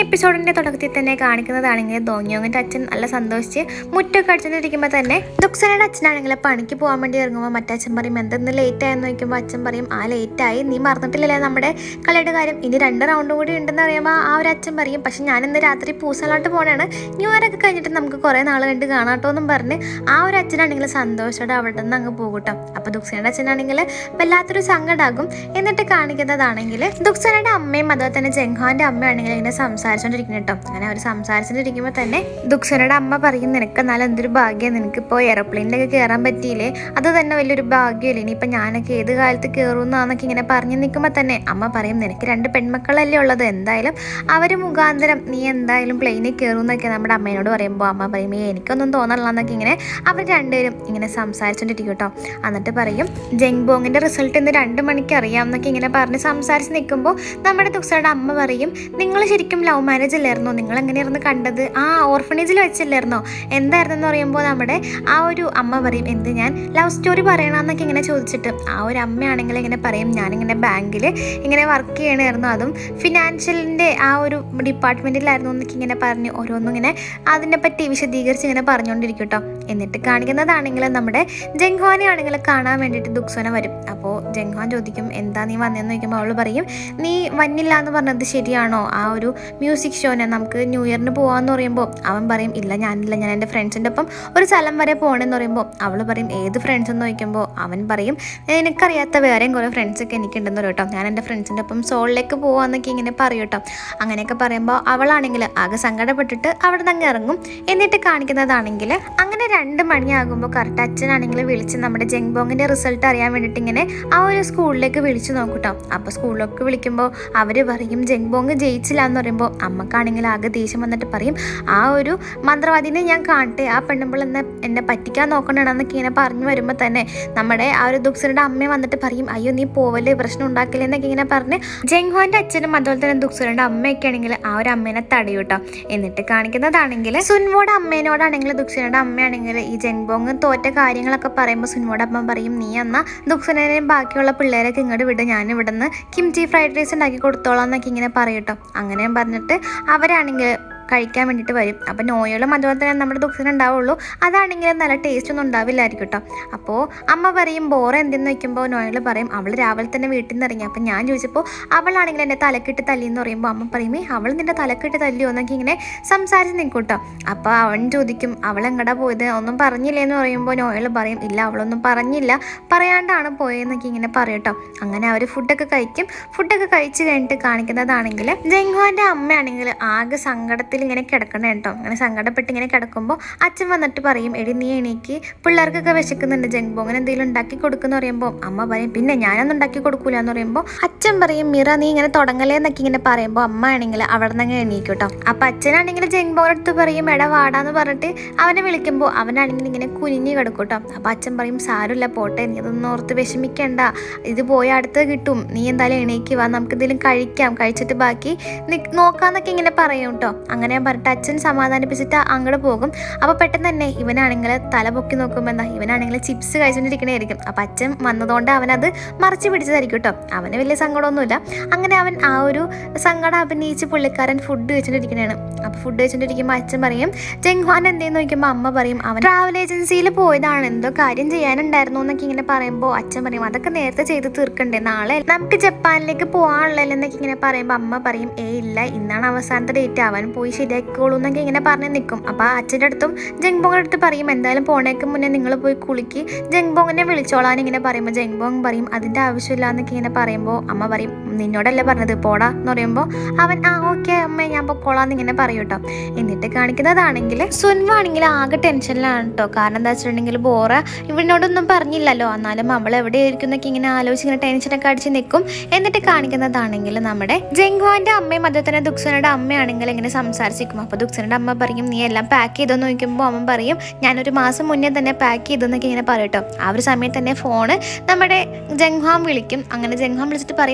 എപ്പിസോഡിന്റെ തുടക്കത്തിൽ തന്നെ കാണിക്കുന്നതാണെങ്കിൽ ദോങ്യോങ്ങിന്റെ അച്ഛൻ നല്ല സന്തോഷിച്ച് മുറ്റൊക്കെ അടിച്ചുകൊണ്ടിരിക്കുമ്പോൾ തന്നെ ദുക്സനയുടെ അച്ഛനാണെങ്കിൽ പണിക്ക് പോകാൻ വേണ്ടി ഇറങ്ങുമ്പോൾ മറ്റച്ഛൻ പറയും എന്തെന്ന് ലേറ്റ് ആയെന്ന് നോക്കുമ്പോൾ അച്ഛൻ പറയും ആ ലേറ്റ് ആയി നീ മറന്നിട്ടില്ലല്ലേ നമ്മുടെ കളിയുടെ കാര്യം ഇനി രണ്ട് റൗണ്ടും കൂടി ഉണ്ടെന്ന് പറയുമ്പോൾ ആ ഒരു അച്ഛൻ പറയും പക്ഷെ ഞാൻ ഇന്ന് രാത്രി പൂസലോട്ട് പോകണാണ് ന്യൂ ഇയർ ഒക്കെ കഴിഞ്ഞിട്ട് നമുക്ക് കുറേ നാൾ കണ്ട് കാണാട്ടോ എന്നും പറഞ്ഞ് ആ ഒരു അച്ഛനാണെങ്കിൽ സന്തോഷത്തോടെ അവിടെ നിന്ന് അങ്ങ് പോകട്ടോ അപ്പോൾ ദുക്സനയുടെ അച്ഛനാണെങ്കിൽ വല്ലാത്തൊരു സങ്കടാകും എന്നിട്ട് കാണിക്കുന്നതാണെങ്കിൽ ദുക്സനയുടെ അമ്മയും അതുപോലെ തന്നെ ജംഹാന്റെ അമ്മയാണെങ്കിൽ ഇങ്ങനെ സംസാരിച്ചോണ്ടിരിക്കുന്നു കേട്ടോ അങ്ങനെ അവർ സംസാരിച്ചോണ്ടിരിക്കുമ്പോൾ തന്നെ ദുക്സനയുടെ അമ്മ പറയും നിനക്ക് നല്ല എന്തൊരു ഭാഗ്യം നിനക്കിപ്പോൾ എയർപ്ലെയിനിലൊക്കെ കയറാൻ പറ്റിയില്ലേ അത് തന്നെ വലിയൊരു ഭാഗ്യമല്ലേ ഇനിയിപ്പോൾ ഞാനൊക്കെ ഏത് കാലത്ത് കയറുന്നാന്നൊക്കെ ഇങ്ങനെ പറഞ്ഞു നിൽക്കുമ്പോൾ തന്നെ അമ്മ പറയും നിനക്ക് രണ്ട് പെൺമക്കളല്ലേ ഉള്ളത് എന്തായാലും അവർ മുഖാന്തരം നീ എന്തായാലും പ്ലെയിനിൽ കയറുമെന്നൊക്കെ നമ്മുടെ അമ്മേനോട് പറയുമ്പോൾ അമ്മ പറയും "ഏയ് എനിക്കൊന്നും തോന്നണില്ല എന്നൊക്കെ ഇങ്ങനെ അവർ രണ്ടുപേരും ഇങ്ങനെ സംസാരിച്ചോണ്ടിരിക്കും കേട്ടോ എന്നിട്ട് പറയും ജെങ്ബോങ്ങിന്റെ റിസൾട്ട് ഇന്ന് രണ്ട് മണിക്ക് അറിയാം എന്നൊക്കെ ഇങ്ങനെ പറഞ്ഞ് സംസാരിച്ച് നിൽക്കുമ്പോൾ നമ്മുടെ തുക്സയുടെ അമ്മ പറയും നിങ്ങൾ ശരിക്കും ലവ് മാരേജ് അല്ലായിരുന്നോ നിങ്ങൾ എങ്ങനെയായിരുന്നു കണ്ടത് ആ ഓർഫണേജിൽ വെച്ചല്ലായിരുന്നോ എന്തായിരുന്നെന്ന് പറയുമ്പോൾ നമ്മുടെ ആ ഒരു അമ്മ പറയും എന്ത് ഞാൻ ലവ് സ്റ്റോറി പറയണമെന്നൊക്കെ ഇങ്ങനെ ചോദിച്ചിട്ട് ആ ഒരു അമ്മയാണെങ്കിൽ ഇങ്ങനെ പറയും ഞാനിങ്ങനെ ബാങ്കിൽ ഇങ്ങനെ വർക്ക് ചെയ്യണമായിരുന്നു അതും ഫിനാൻഷ്യലിൻ്റെ ആ ഒരു ഡിപ്പാർട്ട്മെൻറ്റിലായിരുന്നു എന്നൊക്കെ ഇങ്ങനെ പറഞ്ഞ് ഓരോന്നും ഇങ്ങനെ അതിനെ പറ്റി വിശദീകരിച്ച് ഇങ്ങനെ പറഞ്ഞുകൊണ്ടിരിക്കും കേട്ടോ എന്നിട്ട് കാണിക്കുന്നതാണെങ്കിൽ നമ്മുടെ ജംഗ്വാനെ ആണെങ്കിൽ കാണാൻ വേണ്ടിയിട്ട് ദുക്സോന വരും അപ്പോൾ ജംഗ്വാൻ ചോദിക്കും എന്താ നീ വന്നതെന്ന് ചോദിക്കുമ്പോൾ അവൾ പറയും നീ വന്നില്ല എന്ന് പറഞ്ഞത് ശരിയാണോ ആ ഒരു മ്യൂസിക് ഷോനെ നമുക്ക് ന്യൂ ഇയറിന് പോകാമെന്ന് പറയുമ്പോൾ അവൻ പറയും ഇല്ല ഞാനില്ല ഞാൻ എൻ്റെ ഫ്രണ്ട്സിൻ്റെ ഒപ്പം ഒരു സ്ഥലം വരെ പോകണമെന്ന് പറയുമ്പോൾ അവൾ പറയും ഏത് ഫ്രണ്ട്സ് എന്ന് ചോദിക്കുമ്പോൾ അവൻ പറയും എനിക്കറിയാത്ത വേറെയും കുറേ ഫ്രണ്ട്സൊക്കെ എനിക്കുണ്ടെന്ന് പറയും കേട്ടോ ഞാൻ എൻ്റെ ഫ്രണ്ട്സിൻ്റെ ഒപ്പം സോളിലേക്ക് പോകാമെന്നൊക്കെ ഇങ്ങനെ പറയും കേട്ടോ അങ്ങനെയൊക്കെ പറയുമ്പോൾ അവളാണെങ്കിൽ ആകെ സങ്കടപ്പെട്ടിട്ട് അവിടെ നിന്ന് ഇറങ്ങും എന്നിട്ട് കാണിക്കുന്നതാണെങ്കിൽ അങ്ങനെ രണ്ട് മണിയാകുമ്പോൾ കറക്റ്റ് അച്ഛനാണെങ്കിൽ വിളിച്ച് നമ്മുടെ ജംഗ്ബോങ്ങിൻ്റെ റിസൾട്ട് അറിയാൻ വേണ്ടിയിട്ട് ഇങ്ങനെ ആ ഒരു സ്കൂളിലേക്ക് വിളിച്ചു നോക്കൂട്ടോ അപ്പോൾ സ്കൂളിലേക്ക് വിളിക്കുമ്പോൾ അവർ പറയും ജംഗ്ബോങ് ജയിച്ചില്ല എന്ന് പറയുമ്പോൾ അമ്മക്കാണെങ്കിൽ ആകെ ദേഷ്യം വന്നിട്ട് പറയും ആ ഒരു മന്ത്രവാദിനെ ഞാൻ കാണട്ടെ ആ പെണ്ണുമ്പോൾ എന്നെ എന്നെ പറ്റിക്കാൻ നോക്കണമെന്നൊക്കെ ഇങ്ങനെ പറഞ്ഞു വരുമ്പോൾ തന്നെ നമ്മുടെ ആ ഒരു ദുക്സരുടെ അമ്മ വന്നിട്ട് പറയും അയ്യോ നീ പോവല്ലേ പ്രശ്നം ഉണ്ടാക്കില്ല എന്നൊക്കെ ഇങ്ങനെ പറഞ്ഞ് ജംഗ്ഹോന്റെ അച്ഛനും അതുപോലെ തന്നെ ദുക്സരുടെ അമ്മയൊക്കെ ആണെങ്കിൽ ആ ഒരു അമ്മേനെ തടയൂട്ടോ എന്നിട്ട് കാണിക്കുന്നതാണെങ്കിൽ സുൻവോടെ അമ്മേനോടാണെങ്കിൽ ദുക്സനയുടെ അമ്മയാണെങ്കിൽ ഈ ജംഗ്ബോങ് തോറ്റ കാര്യങ്ങളൊക്കെ പറയുമ്പോൾ സുൻവോടെ അമ്മ പറയും നീ എന്നാ ദുക്സനേനെയും ബാക്കിയുള്ള പിള്ളേരൊക്കെ ഇങ്ങോട്ട് വിട് ഞാൻ ഇവിടുന്ന് കിംചി ഫ്രൈഡ് റൈസ് ഉണ്ടാക്കി കൊടുത്തോളാം എന്നൊക്കെ ഇങ്ങനെ പറയൂട്ടോ അങ്ങനെ പറഞ്ഞിട്ട് അവരാണെങ്കിൽ കഴിക്കാൻ വേണ്ടിയിട്ട് വരും അപ്പോൾ നോയലും അതുപോലെ തന്നെ നമ്മുടെ ദുഃഖത്തിന് ഉണ്ടാവുള്ളൂ അതാണെങ്കിൽ നല്ല ടേസ്റ്റ് ഒന്നും ഉണ്ടാവില്ലായിരിക്കും കേട്ടോ അപ്പോൾ അമ്മ പറയും ബോറ എന്തെന്ന് വെക്കുമ്പോൾ നോയൽ പറയും അവൾ രാവിലെ തന്നെ വീട്ടിൽ നിന്ന് ഇറങ്ങി അപ്പോൾ ഞാൻ ചോദിച്ചപ്പോൾ അവളാണെങ്കിൽ എൻ്റെ തലക്കിട്ട് തല്ലി എന്ന് പറയുമ്പോൾ അമ്മ പറയും "ഏയ്, അവൾ നിൻ്റെ തലക്കിട്ട് തല്ലിയോ എന്നൊക്കെ ഇങ്ങനെ സംസാരിച്ച് നിൽക്കും കേട്ടോ അപ്പോൾ അവൻ ചോദിക്കും അവൾ എങ്ങടാ പോയത് ഒന്നും പറഞ്ഞില്ലേ എന്ന് പറയുമ്പോൾ നോയൽ പറയും ഇല്ല അവളൊന്നും പറഞ്ഞില്ല പറയാണ്ടാണ് പോയതെന്നൊക്കെ ഇങ്ങനെ പറയും കേട്ടോ അങ്ങനെ അവർ ഫുഡൊക്കെ കഴിക്കും ഫുഡൊക്കെ കഴിച്ച് കഴിഞ്ഞിട്ട് കാണിക്കുന്നതാണെങ്കിൽ ജംഗ്വാൻ്റെ അമ്മയാണെങ്കിൽ ആകെ സങ്കടത്തിൽ ഇങ്ങനെ കിടക്കണ കേട്ടോ അങ്ങനെ സങ്കടപ്പെട്ട് ഇങ്ങനെ കിടക്കുമ്പോൾ അച്ഛൻ വന്നിട്ട് പറയും എടി നീ എണീക്ക് പിള്ളേർക്കൊക്കെ വിശക്കുന്നുണ്ട് ജംഗ്ബോ അങ്ങനെ എന്തെങ്കിലും ഉണ്ടാക്കി കൊടുക്കുന്ന പറയുമ്പോൾ അമ്മ പറയും പിന്നെ ഞാനൊന്നും ഉണ്ടാക്കി കൊടുക്കൂല എന്ന് പറയുമ്പോൾ അച്ഛൻ പറയും മിറ നീ ഇങ്ങനെ തുടങ്ങലേ എന്നൊക്കെ ഇങ്ങനെ പറയുമ്പോൾ അമ്മ ആണെങ്കിൽ അവിടെ നിന്ന് എണീക്കും കേട്ടോ അപ്പം അച്ഛനാണെങ്കിൽ ജംഗ്ബോയുടെ അടുത്ത് പറയും എടാ വാടാന്ന് പറഞ്ഞിട്ട് അവനെ വിളിക്കുമ്പോൾ അവനാണെങ്കിൽ ഇങ്ങനെ കുനിഞ്ഞ് കിടക്കും കേട്ടോ അപ്പം അച്ഛൻ പറയും സാരമില്ല പോട്ടെ നീ അതൊന്നും ഓർത്ത് വിഷമിക്കണ്ട ഇത് പോയി അടുത്ത് കിട്ടും നീ എന്തായാലും എണീക്ക് വാ നമുക്ക് എന്തെങ്കിലും കഴിക്കാം കഴിച്ചിട്ട് ബാക്കി നി- നോക്കാന്നൊക്കെ ഇങ്ങനെ പറയും കേട്ടോ അങ്ങനെ പറഞ്ഞിട്ട് അച്ഛൻ സമാധാനിപ്പിച്ചിട്ട് അങ്ങോട്ട് പോകും അപ്പോൾ പെട്ടെന്ന് തന്നെ ഇവനാണെങ്കിൽ തല പൊക്കി നോക്കുമ്പോൾ എന്താ ഇവനാണെങ്കിൽ ചിപ്സ് കഴിച്ചുകൊണ്ടിരിക്കണായിരിക്കും അപ്പം അച്ഛൻ വന്നതുകൊണ്ട് അവനത് മറച്ചു പിടിച്ചതായിരിക്കും കേട്ടോ അവന് വലിയ സങ്കടമൊന്നുമില്ല അങ്ങനെ അവൻ ആ ഒരു സങ്കടം അഭിനയിച്ച് പുള്ളിക്കാരൻ ഫുഡ് കഴിച്ചുകൊണ്ടിരിക്കണതാണ് അപ്പോൾ ഫുഡ് കഴിച്ചുകൊണ്ടിരിക്കുമ്പോൾ അച്ഛൻ പറയും ജംഗ്വാൻ എന്തേന്ന് നോക്കുമ്പോൾ അമ്മ പറയും അവൻ ട്രാവൽ ഏജൻസിയിൽ പോയതാണ് എന്തോ കാര്യം ചെയ്യാനുണ്ടായിരുന്നു എന്നൊക്കെ ഇങ്ങനെ പറയുമ്പോൾ അച്ഛൻ പറയും അതൊക്കെ നേരത്തെ ചെയ്ത് തീർക്കണ്ടേ നാളെ നമുക്ക് ജപ്പാനിലേക്ക് പോകാനുള്ളല്ലോ എന്നൊക്കെ ഇങ്ങനെ പറയുമ്പോൾ അമ്മ പറയും ഏ ഇല്ല ഇന്നാണ് അവസാനത്തെ ഡേറ്റ് അവൻ പോയി ശരിയാക്കിക്കോളൂ എന്നൊക്കെ ഇങ്ങനെ പറഞ്ഞ് നിൽക്കും അപ്പോൾ ആ അച്ഛൻ്റെ അടുത്തും ജംഗ്ബോങ്ങിൻ്റെ അടുത്ത് പറയും എന്തായാലും പോണേക്ക് മുന്നേ നിങ്ങൾ പോയി കുളിക്ക് ജംഗ്ബോങ്ങിനെ വിളിച്ചോളാൻ ഇങ്ങനെ പറയുമ്പോൾ ജംഗ്ബോങ് പറയും അതിൻ്റെ ആവശ്യമില്ല എന്നൊക്കെ ഇങ്ങനെ പറയുമ്പോൾ അമ്മ പറയും നിന്നോടല്ലേ പറഞ്ഞത് പോടാ എന്ന് പറയുമ്പോൾ അവൻ ആ ഓക്കെ അമ്മ ഞാൻ പൊക്കോളാന്ന് ഇങ്ങനെ പറയും കേട്ടോ എന്നിട്ട് കാണിക്കുന്നതാണെങ്കിൽ സുൻവാണെങ്കിൽ ആകെ ടെൻഷനിലാണ് കേട്ടോ കാരണം എന്താ വെച്ചിട്ടുണ്ടെങ്കിൽ ബോറ ഇവനോടൊന്നും പറഞ്ഞില്ലല്ലോ എന്നാലും അവൾ എവിടെയായിരിക്കും എന്നൊക്കെ ഇങ്ങനെ ആലോചിച്ച് ഇങ്ങനെ ടെൻഷനൊക്കെ അടിച്ച് നിൽക്കും എന്നിട്ട് കാണിക്കുന്നതാണെങ്കിൽ നമ്മുടെ ജംഗ്വാന്റെ അമ്മയും അതുപോലെ തന്നെ ദുക്സനയുടെ അമ്മയാണെങ്കിൽ ഇങ്ങനെ സംസാരിച്ചിരിക്കും അപ്പോൾ ദുക്സനയുടെ അമ്മ പറയും നീ എല്ലാം പാക്ക് ചെയ്തെന്ന് ചോദിക്കുമ്പോൾ അവൻ പറയും ഞാനൊരു മാസം മുന്നേ തന്നെ പാക്ക് ചെയ്തെന്നൊക്കെ ഇങ്ങനെ പറയും കേട്ടോ ആ ഒരു സമയത്ത് തന്നെ ഫോണ് നമ്മുടെ ജംഗ്വാം വിളിക്കും അങ്ങനെ ജംഗ്വാം വിളിച്ചിട്ട് പറയും അമ്മേ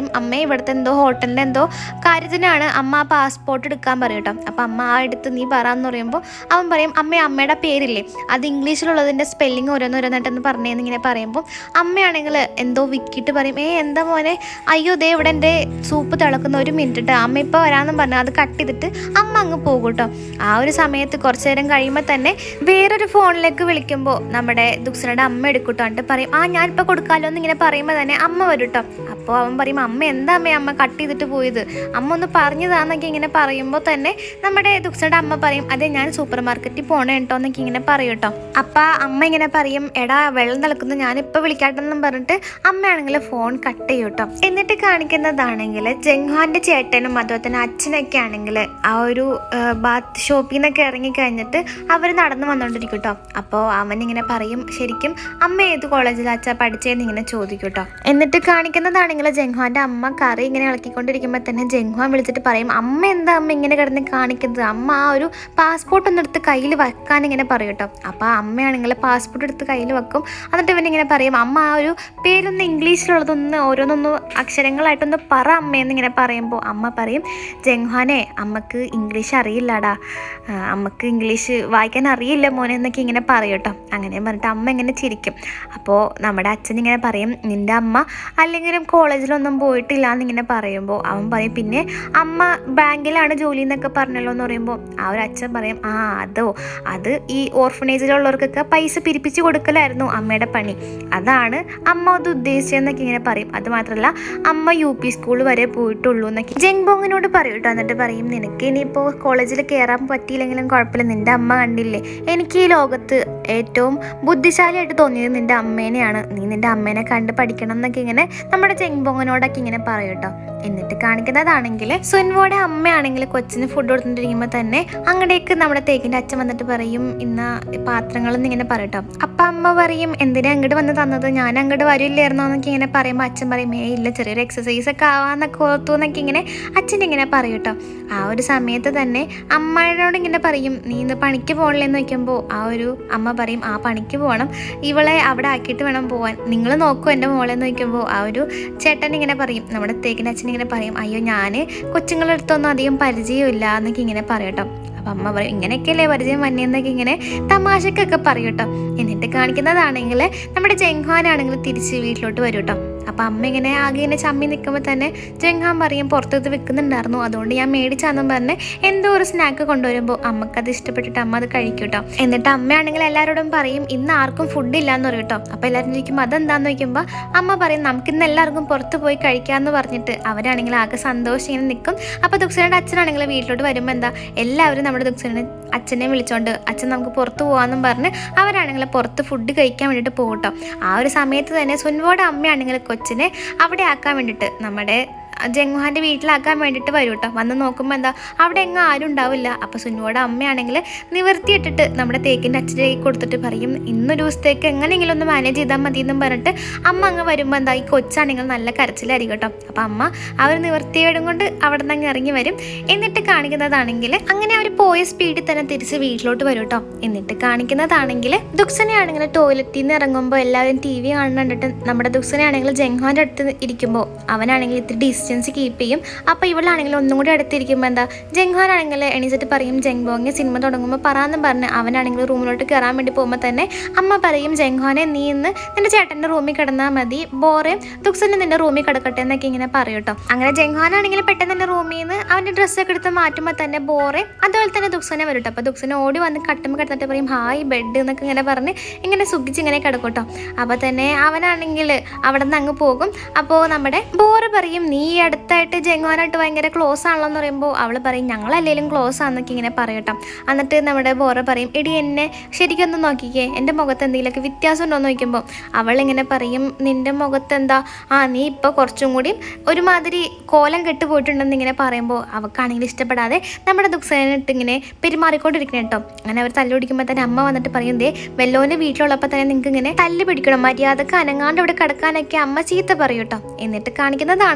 ഇവിടുത്തെ എന്തോ ഹോട്ടലിൻ്റെ എന്തോ കാര്യത്തിനാണ് അമ്മ ആ പാസ്പോർട്ട് എടുക്കാൻ പറയും കേട്ടോ അപ്പം അമ്മ ആ എടുത്ത് നീ പറയാന്ന് പറയുമ്പോൾ അവൻ പറയും അമ്മ അമ്മയുടെ പേരില്ലേ അത് ഇംഗ്ലീഷിലുള്ളതിൻ്റെ സ്പെല്ലിങ് ഓരോന്നോരോന്നായിട്ടെന്ന് പറഞ്ഞേന്ന് ഇങ്ങനെ പറയുമ്പോൾ അമ്മയാണെങ്കിൽ എന്തോ വിക്കിട്ട് പറയും ഏ എന്താ മോനെ അയ്യോ ദേ ഇവിടെ എൻ്റെ സൂപ്പ് തിളക്കുന്ന ഒരു മിനിറ്റ് ഇട്ട് അമ്മ ഇപ്പോൾ വരാമെന്ന് പറഞ്ഞു അത് കട്ട് ചെയ്തിട്ട് അമ്മ അങ്ങ് പോകും കേട്ടോ ആ ഒരു സമയത്ത് കുറച്ച് നേരം കഴിയുമ്പോൾ തന്നെ വേറൊരു ഫോണിലേക്ക് വിളിക്കുമ്പോൾ നമ്മുടെ ദുക്സനയുടെ അമ്മ എടുക്കൂട്ടോ എന്നിട്ട് പറയും ആ ഞാനിപ്പോൾ കൊടുക്കാമല്ലോ എന്ന് ഇങ്ങനെ പറയുമ്പോൾ തന്നെ അമ്മ വരും കേട്ടോ അപ്പോൾ അവൻ പറയും അമ്മ എന്താ അമ്മ അമ്മ കട്ട് ചെയ്തിട്ട് പോയത് അമ്മ ഒന്ന് പറഞ്ഞതാന്നൊക്കെ ഇങ്ങനെ പറയുമ്പോൾ തന്നെ നമ്മുടെ ദുക്സയുടെ അമ്മ പറയും അതെ ഞാൻ സൂപ്പർ മാർക്കറ്റിൽ പോണേ കേട്ടോ എന്നൊക്കെ ഇങ്ങനെ പറയും കേട്ടോ അപ്പം അമ്മ ഇങ്ങനെ പറയും എടാ വെള്ളം തിളക്കുന്നു ഞാനിപ്പോൾ വിളിക്കാട്ടെന്നും പറഞ്ഞിട്ട് അമ്മയാണെങ്കിൽ ഫോൺ കട്ട് ചെയ്യും കേട്ടോ എന്നിട്ട് കാണിക്കുന്നതാണെങ്കിൽ ജംഗ്ഹാന്റെ ചേട്ടനും അതുപോലെ തന്നെ അച്ഛനൊക്കെ ആണെങ്കിൽ ആ ഒരു ബാത്ത് ഷോപ്പിൽ നിന്നൊക്കെ ഇറങ്ങി കഴിഞ്ഞിട്ട് അവർ നടന്നു വന്നുകൊണ്ടിരിക്കും കേട്ടോ അപ്പോൾ അവൻ ഇങ്ങനെ പറയും ശരിക്കും അമ്മ ഏത് കോളേജിൽ അച്ഛാ പഠിച്ചതെന്ന് ഇങ്ങനെ ചോദിക്കും കേട്ടോ എന്നിട്ട് കാണിക്കുന്നതാണെങ്കിൽ ജംഗ്ഹാന്റെ അമ്മ കറി ഇങ്ങനെ ഇളക്കിക്കൊണ്ടിരിക്കുമ്പോൾ തന്നെ ജംഗ്ഹാൻ വിളിച്ചിട്ട് പറയും അമ്മ എന്താ അമ്മ ഇങ്ങനെ കിടന്ന് കാണിക്കുന്നത് അമ്മ ആ ഒരു പാസ്പോർട്ട് ഒന്ന് എടുത്ത് കയ്യിൽ വെക്കാൻ ഇങ്ങനെ പറയും കേട്ടോ അപ്പോൾ അമ്മയാണെങ്കിൽ പാസ്പോർട്ട് എടുത്ത് കയ്യിൽ വെക്കും എന്നിട്ട് ഇവനിങ്ങനെ പറയും അമ്മ ആ ഒരു പേരൊന്ന് ഇംഗ്ലീഷിലുള്ളതൊന്ന് ഓരോന്നൊന്ന് അക്ഷരങ്ങളായിട്ടൊന്ന് പറ അമ്മയെന്ന് ഇങ്ങനെ പറയുമ്പോൾ അമ്മ പറയും ജംഗ്ഹാനെ അമ്മക്ക് ഇംഗ്ലീഷ് അറിയില്ലടാ ആ, അമ്മക്ക് ഇംഗ്ലീഷ് വായിക്കാൻ അറിയില്ല മോനെ എന്നൊക്കെ ഇങ്ങനെ പറയും കേട്ടോ അങ്ങനെ പറഞ്ഞിട്ട് അമ്മ ഇങ്ങനെ ചിരിക്കും അപ്പോൾ നമ്മുടെ അച്ഛൻ ഇങ്ങനെ പറയും നിൻ്റെ അമ്മ അല്ലെങ്കിലും കോളേജിലൊന്നും പോയിട്ടില്ല എന്നിങ്ങനെ പറയുമ്പോൾ അവൻ പറയും പിന്നെ അമ്മ ബാങ്കിലാണ് ജോലി എന്നൊക്കെ പറഞ്ഞല്ലോ എന്ന് പറയുമ്പോൾ ആ ഒരു അച്ഛൻ പറയും ആ അതോ അത് ഈ ഓർഫനേജിലുള്ളവർക്കൊക്കെ പൈസ പിരിപ്പിച്ച് കൊടുക്കലായിരുന്നു അമ്മയുടെ പണി അതാണ് അമ്മ അത് ഉദ്ദേശിച്ചതെന്നൊക്കെ ഇങ്ങനെ പറയും അത് മാത്രമല്ല അമ്മ യു പി സ്കൂൾ വരെ പോയിട്ടുള്ളൂ എന്നൊക്കെ ജെങ്ബോങ്ങിനോട് പറയും കേട്ടോ എന്നിട്ട് പറയും നിനക്ക് ഇനിയിപ്പോൾ കോളേജിൽ കയറാൻ പറ്റിയില്ലെങ്കിലും കുഴപ്പമില്ല നിൻ്റെ അമ്മ കണ്ടില്ലേ എനിക്ക് ഈ ലോകത്ത് ഏറ്റവും ബുദ്ധിശാലിയായിട്ട് തോന്നിയത് നിൻ്റെ അമ്മേനെയാണ് നീ നിൻ്റെ അമ്മേനെ കണ്ട് പഠിക്കണം എന്നൊക്കെ ഇങ്ങനെ നമ്മുടെ ജെങ്ബോങ്ങിനോടൊക്കെ ഇങ്ങനെ പറയും കേട്ടോ എന്നിട്ട് കാണിക്കുന്നതാണെങ്കിൽ സുൻവോടെ അമ്മയാണെങ്കിൽ കൊച്ചിന് ഫുഡ് കൊടുത്തിട്ടിരിക്കുമ്പോൾ തന്നെ അങ്ങടേക്ക് നമ്മുടെ തേക്കിൻ്റെ അച്ഛൻ വന്നിട്ട് പറയും ഇന്ന പാത്രങ്ങളെന്ന് ഇങ്ങനെ പറയും കേട്ടോ അപ്പം അമ്മ പറയും എന്തിനാ അങ്ങോട്ട് വന്ന് തന്നത് ഞാൻ അങ്ങോട്ട് വരില്ലായിരുന്നോ എന്നൊക്കെ ഇങ്ങനെ പറയുമ്പോൾ അച്ഛൻ പറയും ഏ ഇല്ല ചെറിയൊരു എക്സസൈസ് ഒക്കെ ആവാന്നൊക്കെ ഓർത്തു എന്നൊക്കെ ഇങ്ങനെ അച്ഛൻ ഇങ്ങനെ പറയും കേട്ടോ ആ ഒരു സമയത്ത് തന്നെ അമ്മയോട് ഇങ്ങനെ പറയും നീ ഇന്ന് പണിക്ക് പോകണില്ലെന്ന് വെക്കുമ്പോൾ ആ ഒരു അമ്മ പറയും ആ പണിക്ക് പോകണം ഇവളെ അവിടെ ആക്കിയിട്ട് വേണം പോവാൻ നിങ്ങൾ നോക്കൂ എൻ്റെ മോളെ എന്ന് വയ്ക്കുമ്പോൾ ആ ഒരു ചേട്ടൻ ഇങ്ങനെ പറയും നമ്മുടെ തേക്കിൻ്റെ അച്ഛൻ ഇങ്ങനെ പറയും അയ്യോ ഞാൻ കൊച്ചുങ്ങളുടെ അടുത്തൊന്നും അധികം പരിചയമില്ല എന്നൊക്കെ ഇങ്ങനെ പറയും കേട്ടോ അപ്പം അമ്മ പറയും ഇങ്ങനെയൊക്കെയല്ലേ പരിചയം വന്നേന്നൊക്കെ ഇങ്ങനെ തമാശക്കൊക്കെ പറയും കേട്ടോ എന്നിട്ട് കാണിക്കുന്നതാണെങ്കിൽ നമ്മുടെ ജംഗ്ഹാനാണെങ്കിൽ തിരിച്ച് വീട്ടിലോട്ട് വരും കേട്ടോ അപ്പം അമ്മ ഇങ്ങനെ ആകെ ഇങ്ങനെ ചമ്മി നിൽക്കുമ്പോൾ തന്നെ ജംഗ്ഹാൻ പറയും പുറത്തത് വെക്കുന്നുണ്ടായിരുന്നു അതുകൊണ്ട് ഞാൻ മേടിച്ചാന്നും പറഞ്ഞ് എന്തോ ഒരു സ്നാക്ക് കൊണ്ടുവരുമ്പോൾ അമ്മക്കത് ഇഷ്ടപ്പെട്ടിട്ട് അമ്മ അത് കഴിക്കും കേട്ടോ എന്നിട്ട് അമ്മയാണെങ്കിൽ എല്ലാവരോടും പറയും ഇന്ന് ആർക്കും ഫുഡ് ഇല്ലാന്ന് പറയും കേട്ടോ അപ്പോൾ എല്ലാവരും ചോദിക്കും അതെന്താന്ന് ചോദിക്കുമ്പോൾ അമ്മ പറയും നമുക്കിന്ന് എല്ലാവർക്കും പുറത്ത് പോയി കഴിക്കാമെന്ന് പറഞ്ഞിട്ട് അവരാണെങ്കിൽ ആകെ സന്തോഷം ഇങ്ങനെ നിൽക്കും അപ്പോൾ ദുക്സനയുടെ അച്ഛനാണെങ്കിൽ വീട്ടിലോട്ട് വരുമ്പോൾ എന്താ എല്ലാവരും നമ്മുടെ ദുക്സനെ അച്ഛനെ വിളിച്ചോണ്ട് അച്ഛൻ നമുക്ക് പുറത്ത് പോകാമെന്നും പറഞ്ഞ് അവരാണെങ്കിൽ പുറത്ത് ഫുഡ് കഴിക്കാൻ വേണ്ടിയിട്ട് പോകും കേട്ടോ ആ ഒരു സമയത്ത് തന്നെ സുൻവോടെ അമ്മയാണെങ്കിൽ കൊച്ചിനെ അവിടെ ആക്കാൻ വേണ്ടിയിട്ട് നമ്മുടെ ജംഗ്ഹാൻ്റെ വീട്ടിലാക്കാൻ വേണ്ടിയിട്ട് വരും കേട്ടോ വന്ന് നോക്കുമ്പോൾ എന്താ അവിടെ എങ്ങും ആരും ഉണ്ടാവില്ല അപ്പോൾ സുനുവോടെ അമ്മയാണെങ്കിൽ നിവർത്തിയിട്ടിട്ട് നമ്മുടെ തേക്കിൻ്റെ അച്ഛൻ്റെ കൈ കൊടുത്തിട്ട് പറയും ഇന്നൊരു ദിവസത്തേക്ക് എങ്ങനെയെങ്കിലും ഒന്ന് മാനേജ് ചെയ്താൽ മതി എന്നും പറഞ്ഞിട്ട് അമ്മ അങ്ങ് വരുമ്പോൾ എന്താ ഈ കൊച്ചാണെങ്കിൽ നല്ല കരച്ചിലായിരിക്കും കേട്ടോ അപ്പോൾ അമ്മ അവർ നിവർത്തിയോടും കൊണ്ട് അവിടെ നിന്ന് അങ്ങ് ഇറങ്ങി വരും എന്നിട്ട് കാണിക്കുന്നതാണെങ്കിൽ അങ്ങനെ അവർ പോയ സ്പീഡിൽ തന്നെ തിരിച്ച് വീട്ടിലോട്ട് വരും കേട്ടോ എന്നിട്ട് കാണിക്കുന്നതാണെങ്കിൽ ദുക്സനെയാണെങ്കിൽ ടോയ്ലറ്റിൽ നിന്ന് ഇറങ്ങുമ്പോൾ എല്ലാവരും ടി വി കാണുന്നുണ്ടിട്ട് നമ്മുടെ ദുക്സനെയാണെങ്കിൽ ജംഗ്ഹാൻ്റെ അടുത്ത് ഇരിക്കുമ്പോൾ അവനാണെങ്കിൽ ഇത്തിരി ഡിസ്റ്റൻസ് കീപ്പ് ചെയ്യും അപ്പോൾ ഇവളാണെങ്കിൽ ഒന്നും കൂടി അടുത്തിരിക്കുമ്പോൾ എന്താ ജംഗ്ഹാൻ ആണെങ്കിൽ എണീച്ചിട്ട് പറയും ജംഗ്ബോങ് സിനിമ തുടങ്ങുമ്പോൾ പറയാമെന്ന് പറഞ്ഞ് അവനാണെങ്കിൽ റൂമിലോട്ട് കയറാൻ വേണ്ടി പോകുമ്പോൾ തന്നെ അമ്മ പറയും ജംഗ്ഹാനെ നീ ഇന്ന് നിന്റെ ചേട്ടൻ്റെ റൂമിൽ കിടന്നാൽ മതി ബോറെ ദുക്സന് നിന്റെ റൂമിൽ കിടക്കട്ടെ എന്നൊക്കെ ഇങ്ങനെ പറയും കേട്ടോ അങ്ങനെ ജംഗ്ഹാനാണെങ്കിൽ പെട്ടെന്ന് തന്നെ റൂമിൽ നിന്ന് അവൻ്റെ ഡ്രസ്സൊക്കെ എടുത്ത് മാറ്റുമ്പോൾ തന്നെ ബോറെ അതുപോലെ തന്നെ ദുക്സനെ വരും കേട്ടോ അപ്പോൾ ദുക്സനെ ഓടി വന്ന് കട്ടുമ്പോൾ കിടന്നിട്ട് പറയും ഹായ് ബെഡ് എന്നൊക്കെ ഇങ്ങനെ പറഞ്ഞ് ഇങ്ങനെ സുഖിച്ച് ഇങ്ങനെ കിടക്കും കേട്ടോ അപ്പോൾ തന്നെ അവനാണെങ്കിൽ അവിടെ നിന്ന് അങ്ങ് പോകും അപ്പോൾ നമ്മുടെ ബോറ് പറയും നീ ഈ അടുത്തായിട്ട് ജംഗ്വാനായിട്ട് ഭയങ്കര ക്ലോസ് ആണല്ലോ എന്ന് പറയുമ്പോൾ അവൾ പറയും ഞങ്ങളല്ലേലും ക്ലോസ് ആണെന്നൊക്കെ ഇങ്ങനെ പറയട്ടോ എന്നിട്ട് നമ്മുടെ ബോറ പറയും എടി എന്നെ ശരിക്കൊന്ന് നോക്കിക്കേ എൻ്റെ മുഖത്ത് എന്തെങ്കിലുമൊക്കെ വ്യത്യാസം ഉണ്ടോ എന്ന് ചോദിക്കുമ്പോൾ അവൾ ഇങ്ങനെ പറയും നിൻ്റെ മുഖത്ത് എന്താ ആ നീ ഇപ്പോൾ കുറച്ചും കൂടി ഒരുമാതിരി കോലം കെട്ട് പോയിട്ടുണ്ടെന്ന് ഇങ്ങനെ പറയുമ്പോൾ അവൾക്കാണെങ്കിൽ ഇഷ്ടപ്പെടാതെ നമ്മുടെ ദുക്സേനിട്ട് ഇങ്ങനെ പെരുമാറിക്കൊണ്ടിരിക്കണം കേട്ടോ അങ്ങനെ അവർ തല്ലുപിടിക്കുമ്പോൾ തന്നെ അമ്മ വന്നിട്ട് പറയും ദേ വെല്ലോൻ്റെ വീട്ടിലുള്ളപ്പോൾ തന്നെ നിങ്ങൾക്ക് ഇങ്ങനെ തല്ല് പിടിക്കണം മര്യാദക്ക് അനങ്ങാണ്ട് ഇവിടെ കിടക്കാനൊക്കെ അമ്മ ചീത്ത പറയും കേട്ടോ എന്നിട്ട് കാണിക്കുന്നതാണെങ്കിൽ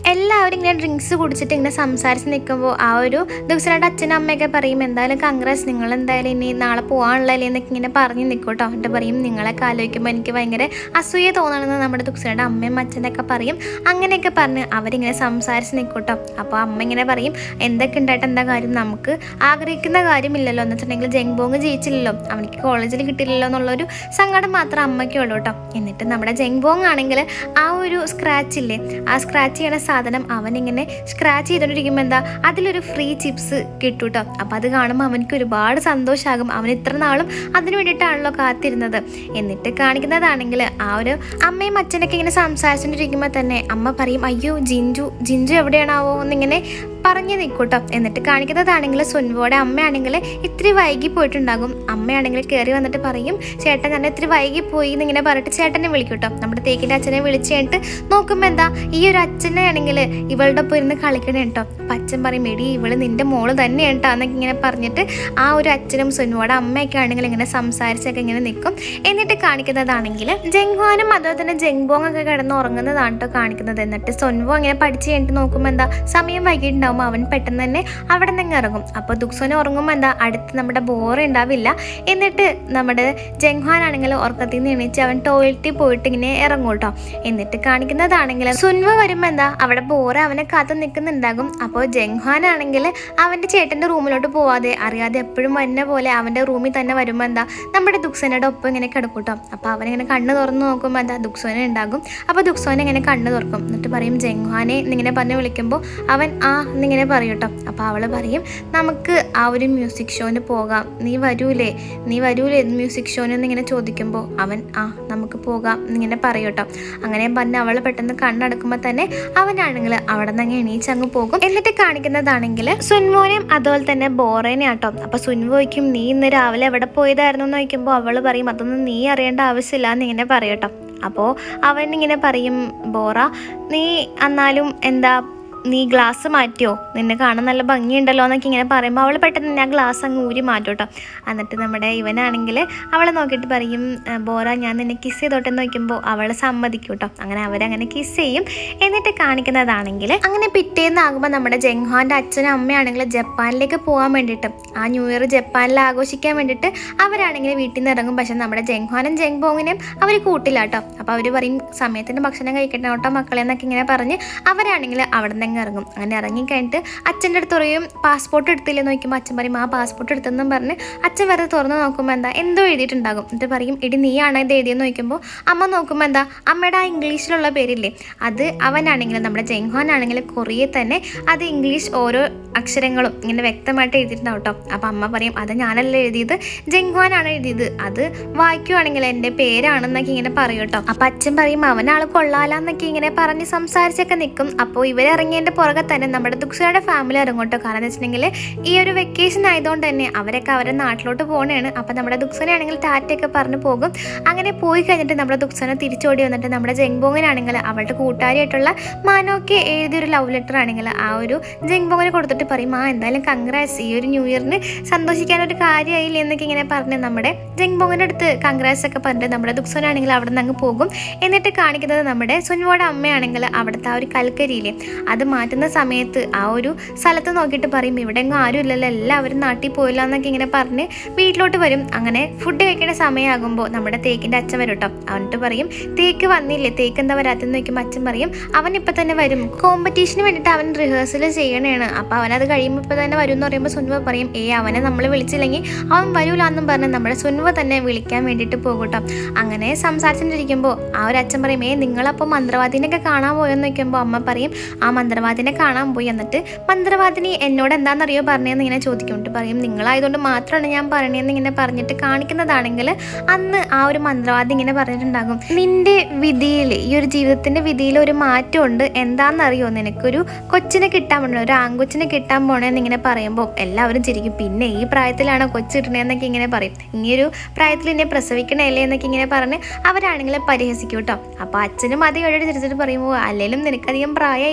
എല്ലാവരും ഇങ്ങനെ ഡ്രിങ്ക്സ് കുടിച്ചിട്ട് ഇങ്ങനെ സംസാരിച്ച് നിൽക്കുമ്പോൾ ആ ഒരു ദിവസമായിട്ട് അച്ഛനും അമ്മയൊക്കെ പറയും എന്തായാലും കൺഗ്രസ് നിങ്ങൾ എന്തായാലും ഇനി നാളെ പോകാനുള്ളല്ലേ എന്നൊക്കെ ഇങ്ങനെ പറഞ്ഞ് നിൽക്കൂട്ടോ എന്നിട്ട് പറയും നിങ്ങളൊക്കെ ആലോചിക്കുമ്പോൾ എനിക്ക് ഭയങ്കര അസൂയ തോന്നണമെന്ന് നമ്മുടെ ദുക്സയുടെ അമ്മയും അച്ഛനൊക്കെ പറയും അങ്ങനെയൊക്കെ പറഞ്ഞ് അവരിങ്ങനെ സംസാരിച്ച് നിൽക്കൂട്ടോ അപ്പോൾ അമ്മ ഇങ്ങനെ പറയും എന്തൊക്കെ ഉണ്ടായിട്ട് എന്താ കാര്യം നമുക്ക് ആഗ്രഹിക്കുന്ന കാര്യമില്ലല്ലോ എന്ന് വെച്ചിട്ടുണ്ടെങ്കിൽ ജങ്ബോങ് ജയിച്ചില്ലല്ലോ അവനിക്ക് കോളേജിൽ കിട്ടില്ലല്ലോ എന്നുള്ളൊരു സങ്കടം മാത്രം അമ്മയ്ക്കുള്ളൂ കേട്ടോ എന്നിട്ട് നമ്മുടെ ജങ്ബോങ് ആണെങ്കിൽ ആ ഒരു സ്ക്രാച്ച് ഇല്ലേ ആ സ്ക്രാച്ച് ചെയ്യണ സാധനം അവനിങ്ങനെ സ്ക്രാച്ച് ചെയ്തുകൊണ്ടിരിക്കുമ്പോൾ എന്താ അതിലൊരു ഫ്രീ ചിപ്സ് കിട്ടും കേട്ടോ അപ്പോൾ അത് കാണുമ്പോൾ അവനക്ക് ഒരുപാട് സന്തോഷമാകും അവൻ ഇത്ര നാളും അതിന് വേണ്ടിയിട്ടാണല്ലോ കാത്തിരുന്നത് എന്നിട്ട് കാണിക്കുന്നതാണെങ്കിൽ ആ ഒരു അമ്മയും അച്ഛനൊക്കെ ഇങ്ങനെ സംസാരിച്ചുകൊണ്ടിരിക്കുമ്പോൾ തന്നെ അമ്മ പറയും അയ്യോ ജിഞ്ചു ജിഞ്ചു എവിടെയാണാവോ എന്നിങ്ങനെ പറഞ്ഞു നിൽക്കൂട്ടോ എന്നിട്ട് കാണിക്കുന്നതാണെങ്കിൽ സുൻവോടെ അമ്മയാണെങ്കിൽ ഇത്തിരി വൈകി പോയിട്ടുണ്ടാകും അമ്മയാണെങ്കിൽ കയറി വന്നിട്ട് പറയും ചേട്ടൻ ഞാൻ ഇത്തിരി വൈകി പോയി എന്നിങ്ങനെ പറഞ്ഞിട്ട് ചേട്ടനെ വിളിക്കൂട്ടോ നമ്മുടെ തേക്കിൻ്റെ അച്ഛനെ വിളിച്ച് കഴിഞ്ഞിട്ട് നോക്കുമ്പോൾ എന്താ ഈ ഒരു അച്ഛനെ ആണെങ്കിൽ ഇവളുടെ ഒപ്പം ഇരുന്ന് കളിക്കണേ കേട്ടോ അപ്പം അച്ഛൻ പറയും എടി ഇവള് നിന്റെ മോള് തന്നെയാണ് കേട്ടോ എന്നൊക്കെ ഇങ്ങനെ പറഞ്ഞിട്ട് ആ ഒരു അച്ഛനും സുൻവോടെ അമ്മയൊക്കെ ആണെങ്കിൽ ഇങ്ങനെ സംസാരിച്ചൊക്കെ ഇങ്ങനെ നിൽക്കും എന്നിട്ട് കാണിക്കുന്നതാണെങ്കിൽ ജങ്വാനും അതുപോലെ തന്നെ ജങ്ബോങ് ഒക്കെ കിടന്ന് ഉറങ്ങുന്നതാണ് കേട്ടോ കാണിക്കുന്നത് എന്നിട്ട് സൊൻവോ ഇങ്ങനെ പഠിച്ച് കഴിഞ്ഞിട്ട് നോക്കുമ്പോൾ എന്താ സമയം വൈകിട്ടുണ്ടാവുമ്പോൾ അവൻ പെട്ടെന്ന് തന്നെ അവിടെ നിന്ന് ഇറങ്ങും അപ്പോൾ ദുക്സോനെ ഉറങ്ങുമ്പോൾ എന്താ അടുത്ത് നമ്മുടെ ബോറ ഉണ്ടാവില്ല എന്നിട്ട് നമ്മുടെ ജങ്ഹാൻ ആണെങ്കിൽ ഉറക്കത്തിൽ നിന്ന് എണീച്ച് അവൻ ടോയ്ലറ്റിൽ പോയിട്ട് ഇങ്ങനെ ഇറങ്ങും കേട്ടോ എന്നിട്ട് കാണിക്കുന്നതാണെങ്കിൽ സുൻവ വരുമ്പോൾ എന്താ അവിടെ ബോറ അവനെ കാത്തു നിൽക്കുന്നുണ്ടാകും അപ്പോൾ ജങ്ഹാൻ ആണെങ്കിൽ അവൻ്റെ ചേട്ടൻ്റെ റൂമിലോട്ട് പോവാതെ അറിയാതെ എപ്പോഴും വരുന്ന പോലെ അവൻ്റെ റൂമിൽ തന്നെ വരുമ്പോൾ എന്താ നമ്മുടെ ദുക്സനയുടെ ഒപ്പം ഇങ്ങനെ കിടക്കും കേട്ടോ അപ്പോൾ അവനിങ്ങനെ കണ്ണ് തുറന്ന് നോക്കുമ്പോൾ എന്താ ദുക്സോന ഉണ്ടാകും അപ്പോൾ ദുക്സോന ഇങ്ങനെ കണ്ണ് തുറക്കും എന്നിട്ട് പറയും ജങ്ഹാനെ എന്നിങ്ങനെ പറഞ്ഞ് വിളിക്കുമ്പോൾ അവൻ ആ എന്നിങ്ങനെ പറയും കേട്ടോ അപ്പോൾ അവൾ പറയും നമുക്ക് ആ ഒരു മ്യൂസിക് ഷോന് പോകാം നീ വരൂലേ നീ വരൂലേ മ്യൂസിക് ഷോന് എന്നിങ്ങനെ ചോദിക്കുമ്പോൾ അവൻ ആ നമുക്ക് പോകാം എന്നിങ്ങനെ പറയും കേട്ടോ അങ്ങനെ പറഞ്ഞ് അവൾ പെട്ടെന്ന് കണ്ണടക്കുമ്പോൾ തന്നെ അവനാണെങ്കിൽ അവിടെ നിന്ന് അങ്ങ് എണീച്ച് അങ്ങ് പോകും എന്നിട്ട് കാണിക്കുന്നതാണെങ്കിൽ സുൻമോനെയും അതുപോലെ തന്നെ ബോറേനെ ആട്ടോ അപ്പോൾ സുൻവോയ്ക്കും നീ ഇന്ന് രാവിലെ എവിടെ പോയതായിരുന്നു എന്ന് ചോദിക്കുമ്പോൾ അവൾ പറയും അതൊന്നും നീ അറിയേണ്ട ആവശ്യമില്ല എന്നിങ്ങനെ പറയും കേട്ടോ അപ്പോൾ അവൻ ഇങ്ങനെ പറയും ബോറ നീ എന്നാലും എന്താ നീ ഗ്ലാസ് മാറ്റിയോ നിന്നെ കാണാൻ നല്ല ഭംഗിയുണ്ടല്ലോ എന്നൊക്കെ ഇങ്ങനെ പറയുമ്പോൾ അവൾ പെട്ടെന്ന് ഞാൻ ഗ്ലാസ് അങ്ങ് ഊരി മാറ്റും കേട്ടോ എന്നിട്ട് നമ്മുടെ ഇവനാണെങ്കിൽ അവളെ നോക്കിയിട്ട് പറയും "ഏ, ബോറ ഞാൻ നിന്നെ കിസ് ചെയ്തോട്ടെ എന്ന് നോക്കുമ്പോൾ അവൾ സമ്മതിക്കും കേട്ടോ അങ്ങനെ അവരങ്ങനെ കിസ് ചെയ്യും എന്നിട്ട് കാണിക്കുന്നതാണെങ്കിൽ അങ്ങനെ പിറ്റേന്നാകുമ്പോൾ നമ്മുടെ ജങ്ഹാൻ്റെ അച്ഛനും അമ്മയാണെങ്കിൽ ജപ്പാനിലേക്ക് പോകാൻ വേണ്ടിയിട്ട് ആ ന്യൂ ഇയർ ജപ്പാനിൽ ആഘോഷിക്കാൻ വേണ്ടിയിട്ട് അവരാണെങ്കിൽ വീട്ടിൽ നിന്ന് ഇറങ്ങും പക്ഷെ നമ്മുടെ ജങ്ഹാനും ജങ്ബോങ്ങിനെയും അവർ കൂട്ടില്ല കേട്ടോ അപ്പോൾ അവർ പറയും സമയത്തിന് ഭക്ഷണം കഴിക്കട്ടെ കേട്ടോ മക്കളെ എന്നൊക്കെ ഇങ്ങനെ പറഞ്ഞ് അവരാണെങ്കിൽ അവിടെ നിന്ന് ഇറങ്ങും അങ്ങനെ ഇറങ്ങിക്കഴിഞ്ഞിട്ട് അച്ഛൻ്റെ അടുത്ത് പറയും പാസ്പോർട്ട് എടുത്തില്ലെന്ന് നോക്കുമ്പോൾ അച്ഛൻ പറയും ആ പാസ്പോർട്ട് എടുത്തെന്നും പറഞ്ഞ് അച്ഛൻ വെറുതെ തുറന്ന് നോക്കുമ്പോൾ എന്താ എന്തോ എഴുതിയിട്ടുണ്ടാകും എന്നിട്ട് പറയും എടി നീയാണോ ഇത് എഴുതിയെന്ന് നോക്കുമ്പോൾ അമ്മ നോക്കുമ്പോൾ എന്താ അമ്മയുടെ ആ ഇംഗ്ലീഷിലുള്ള പേരില്ലേ അത് അവനാണെങ്കിൽ നമ്മുടെ ജെങ്ഹാൻ ആണെങ്കിൽ കുറേ തന്നെ അത് ഇംഗ്ലീഷ് ഓരോ അക്ഷരങ്ങളും ഇങ്ങനെ വ്യക്തമായിട്ട് എഴുതിയിട്ടുണ്ടാവും കേട്ടോ അപ്പോൾ അമ്മ പറയും അത് ഞാനല്ല എഴുതിയത് ജെങ്ഹാനാണ് എഴുതിയത് അത് വായിക്കുവാണെങ്കിൽ എൻ്റെ പേരാണെന്നൊക്കെ ഇങ്ങനെ പറയും കേട്ടോ അപ്പം അച്ഛൻ പറയും അവനാൾ കൊള്ളാലാന്നൊക്കെ ഇങ്ങനെ പറഞ്ഞ് സംസാരിച്ചൊക്കെ നിൽക്കും അപ്പോൾ ഇവരിറങ്ങിയതിൻ്റെ പുറകെ തന്നെ നമ്മുടെ ദുക്സയുടെ ഫാമിലി ഇറങ്ങും കേട്ടോ കാരണം എന്ന് വെച്ചിട്ടുണ്ടെങ്കിൽ ഈ ഒരു വെക്കേഷൻ ആയതുകൊണ്ട് തന്നെ അവരൊക്കെ അവരുടെ നാട്ടിലോട്ട് പോകണേണ് അപ്പം നമ്മുടെ ദുക്സനാണെങ്കിൽ ടാറ്റയൊക്കെ പറഞ്ഞ് പോകും അങ്ങനെ പോയി കഴിഞ്ഞിട്ട് നമ്മുടെ ദുക്സന തിരിച്ചോടി വന്നിട്ട് നമ്മുടെ ജെങ്ബോങ്ങനാണെങ്കിൽ അവളുടെ കൂട്ടുകാരിയായിട്ടുള്ള മാനോക്ക് എഴുതിയൊരു ലവ് ലെറ്റർ ആണെങ്കിൽ ആ ഒരു ജെങ്ബോങ്ങിന് കൊടുത്തിട്ട് പറയും ആ എന്തായാലും കൺഗ്രാറ്റ്സ് ഈ ഒരു ന്യൂ ഇയറിന് സന്തോഷിക്കാൻ ഒരു കാര്യമായില്ലേ എന്നൊക്കെ ഇങ്ങനെ പറഞ്ഞ് നമ്മുടെ ജെങ്ബോങ്ങിൻ്റെ അടുത്ത് കൺഗ്രാറ്റ്സ് ഒക്കെ പറഞ്ഞിട്ട് നമ്മുടെ ദുക്സനാണെങ്കിൽ അവിടെ നിന്ന് അങ്ങ് പോകും എന്നിട്ട് കാണിക്കുന്നത് നമ്മുടെ സുൻവോടെ അമ്മയാണെങ്കിൽ അവിടുത്തെ ആ ഒരു കൽക്കരിയില്ലേ അത് മാറ്റുന്ന സമയത്ത് ആ ഒരു സ്ഥലത്ത് നോക്കിയിട്ട് പറയും ഇവിടെ എങ്ങും ആരും ഇല്ലല്ലോ എല്ലാവരും നാട്ടിൽ പോയില്ല എന്നൊക്കെ ഇങ്ങനെ പറഞ്ഞ് വീട്ടിലോട്ട് വരും അങ്ങനെ ഫുഡ് കഴിക്കേണ്ട സമയമാകുമ്പോൾ നമ്മുടെ തേക്കിൻ്റെ അച്ഛൻ വരും കേട്ടോ അവനിട്ട് പറയും തേക്ക് വന്നില്ലേ തേക്ക് എന്താ വരാത്തെന്ന് നോക്കുമ്പോൾ അച്ഛൻ പറയും അവൻ ഇപ്പം തന്നെ വരും കോമ്പറ്റീഷന് വേണ്ടിയിട്ട് അവൻ റിഹേഴ്സൽ ചെയ്യണേണ് അപ്പോൾ അവനത് കഴിയുമ്പോൾ ഇപ്പം തന്നെ വരും എന്ന് പറയുമ്പോൾ സുൻവ പറയും ഏ അവനെ നമ്മൾ വിളിച്ചില്ലെങ്കിൽ അവൻ വരൂല എന്നും പറഞ്ഞ് നമ്മുടെ സുൻവ തന്നെ വിളിക്കാൻ വേണ്ടിയിട്ട് പോകും കേട്ടോ അങ്ങനെ സംസാരിച്ചുകൊണ്ടിരിക്കുമ്പോൾ ആ ഒരു അച്ഛൻ പറയും ഏ നിങ്ങളപ്പോൾ മന്ത്രവാദിനെയൊക്കെ കാണാൻ പോയെന്ന് നോക്കുമ്പോൾ അമ്മ പറയും ആ മന്ത്രവാദിനെ കാണാൻ പോയി എന്നിട്ട് മന്ത്രവാദിനി എന്നോട് എന്താണെന്നറിയോ പറഞ്ഞതെന്ന് ഇങ്ങനെ ചോദിക്കും എന്നിട്ട് പറയും നിങ്ങളായതുകൊണ്ട് മാത്രമാണ് ഞാൻ പറയണതെന്ന് ഇങ്ങനെ പറഞ്ഞിട്ട് കാണിക്കുന്നതാണെങ്കിൽ അന്ന് ആ ഒരു മന്ത്രവാദി ഇങ്ങനെ പറഞ്ഞിട്ടുണ്ടാകും നിന്റെ വിധിയിൽ ഈ ഒരു ജീവിതത്തിന്റെ വിധിയിൽ ഒരു മാറ്റമുണ്ട് എന്താണെന്നറിയോ നിനക്കൊരു കൊച്ചിനെ കിട്ടാൻ പോണേ ഒരു ആൺകൊച്ചിനെ കിട്ടാൻ പോണേന്ന് ഇങ്ങനെ പറയുമ്പോൾ എല്ലാവരും ചിരിക്കും പിന്നെ ഈ പ്രായത്തിലാണോ കൊച്ചു കിട്ടണേന്നൊക്കെ ഇങ്ങനെ പറയും ഇനിയൊരു പ്രായത്തിൽ എന്നെ പ്രസവിക്കണല്ലേ എന്നൊക്കെ ഇങ്ങനെ പറഞ്ഞ് അവരാണെങ്കിൽ പരിഹസിക്കും കേട്ടോ അപ്പോൾ അച്ഛനും അത് കഴിഞ്ഞിട്ട് തിരിച്ചിട്ട് പറയുമ്പോൾ അല്ലെങ്കിലും നിനക്കധികം പ്രായമില്ല എന്ന് പറയുമ്പോൾ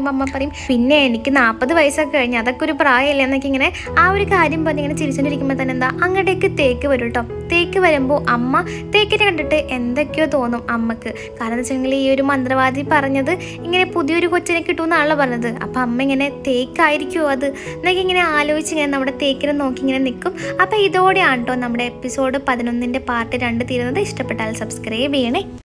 പറയുമ്പോൾ അമ്മ പറയും പിന്നെ എനിക്ക് നാൽപ്പത് വയസ്സൊക്കെ കഴിഞ്ഞ് അതൊക്കെ ഒരു പ്രായമല്ലേ എന്നൊക്കെ ഇങ്ങനെ ആ ഒരു കാര്യം പറഞ്ഞ് ഇങ്ങനെ ചിരിച്ചോണ്ടിരിക്കുമ്പോൾ തന്നെ എന്താ അങ്ങോട്ടേക്ക് തേക്ക് വരും കേട്ടോ തേക്ക് വരുമ്പോൾ അമ്മ തേക്കിനെ കണ്ടിട്ട് എന്തൊക്കെയോ തോന്നും അമ്മക്ക് കാരണം എന്ന് വെച്ചിട്ടുണ്ടെങ്കിൽ ഈ ഒരു മന്ത്രവാദി പറഞ്ഞത് ഇങ്ങനെ പുതിയൊരു കൊച്ചിനെ കിട്ടുമെന്നാണല്ലോ പറഞ്ഞത് അപ്പം അമ്മ ഇങ്ങനെ തേക്കായിരിക്കുമോ അത് എന്നൊക്കെ ഇങ്ങനെ ആലോചിച്ച് ഇങ്ങനെ നമ്മുടെ തേക്കിനെ നോക്കി ഇങ്ങനെ നിൽക്കും അപ്പോൾ ഇതോടെയാണ് കേട്ടോ നമ്മുടെ എപ്പിസോഡ് പതിനൊന്നിൻ്റെ പാർട്ട് രണ്ട് തീരുന്നത് ഇഷ്ടപ്പെട്ടാൽ സബ്സ്ക്രൈബ് ചെയ്യണേ